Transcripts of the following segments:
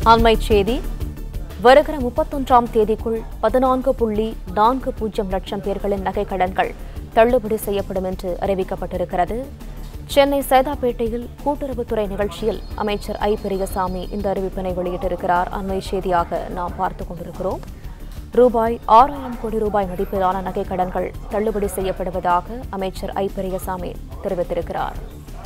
அண்மைச் செய்தி வருகிற முப்பத்தொன்றாம் தேதிக்குள் பதினான்கு புள்ளி நான்கு பூஜ்ஜியம் லட்சம் பேர்களின் நகைக் கடன்கள் தள்ளுபடி செய்யப்படும் என்று அறிவிக்கப்பட்டிருக்கிறது சென்னை சேதாப்பேட்டையில் கூட்டுறவுத்துறை நிகழ்ச்சியில் அமைச்சர் ஐ பெரியசாமி இந்த அறிவிப்பினை வெளியிட்டிருக்கிறார் அண்மை செய்தியாக நாம் பார்த்துக் கொண்டிருக்கிறோம் ரூபாய் ஆறாயிரம் கோடி ரூபாய் மதிப்பிலான நகைக் கடன்கள் தள்ளுபடி செய்யப்படுவதாக அமைச்சர் ஐ பெரியசாமி தெரிவித்திருக்கிறார்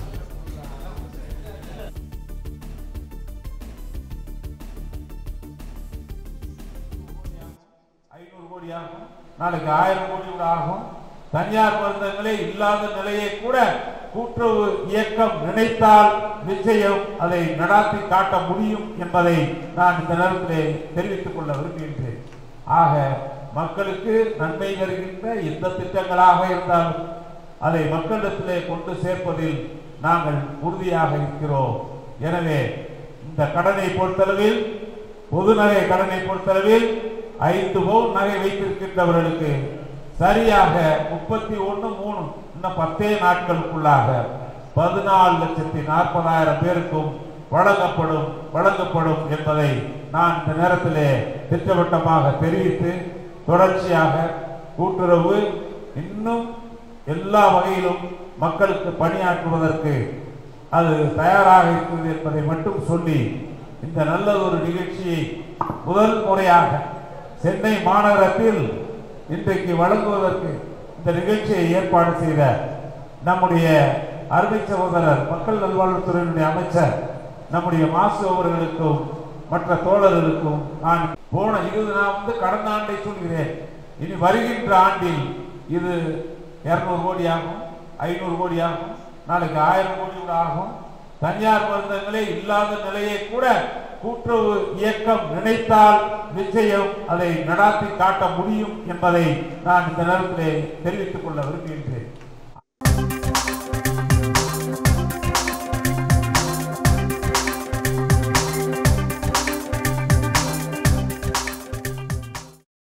ஐநூறு கோடி ஆகும் நாளைக்கு ஆயிரம் கோடி கூட ஆகும் தனியார் மருந்தகங்களே இல்லாத நிலையை கூட கூட்டுறவு இயக்கம் நினைத்தால் நிச்சயம் அதை நடாத்தி காட்ட முடியும் என்பதை நான் இந்த நேரத்திலே தெரிவித்துக் கொள்ள விரும்புகின்றேன் ஆக மக்களுக்கு நன்மை தருகின்ற எந்த திட்டங்களாக இருந்தாலும் அதை மக்களிடத்திலே கொண்டு சேர்ப்பதில் நாங்கள் உறுதியாக இருக்கிறோம் எனவே இந்த கடனை பொறுத்தளவில் பொது நகை கடனை பொறுத்தளவில் ஐந்து பவுன் நகை வைத்திருக்கின்றவர்களுக்கு சரியாக முப்பத்தி ஒன்று மூணு இன்னும் பத்தே நாட்களுக்குள்ளாக பதினாலு லட்சத்தி நாற்பதாயிரம் பேருக்கும் வழங்கப்படும் வழங்கப்படும் என்பதை நான் இந்த நேரத்திலே திட்டவட்டமாக தெரிவித்து தொடர்ச்சியாக கூட்டுறவு இன்னும் எல்லா வகையிலும் மக்களுக்கு பணியாற்றுவதற்கு அது தயாராக இருக்கிறது என்பதை மட்டும் சொல்லி இந்த நல்ல ஒரு நிகழ்ச்சியை முதல் முறையாக சென்னை மாநகரத்தில் இன்றைக்கு வழங்குவதற்கு இந்த நிகழ்ச்சியை ஏற்பாடு செய்த நம்முடைய அருமை சகோதரர் மக்கள் நல்வாழ்வுத்துறையினுடைய அமைச்சர் நம்முடைய மாசு அவர்களுக்கும் மற்ற தோழர்களுக்கும் நான் போன இது நான் வந்து கடந்த ஆண்டை சொல்கிறேன் இனி வருகின்ற ஆண்டில் இது இருநூறு கோடி ஆகும் ஐநூறு கோடி ஆகும் நாளைக்கு ஆயிரம் கோடி கூட ஆகும் தனியார் மருந்தகங்களே இல்லாத நிலையை கூட கூட்டுறவு இயக்கம் நினைத்தால் நிச்சயம் அதை நடாத்தி காட்ட முடியும் என்பதை நான் இந்த நேரத்திலே தெரிவித்துக் கொள்ள விரும்புகின்றேன்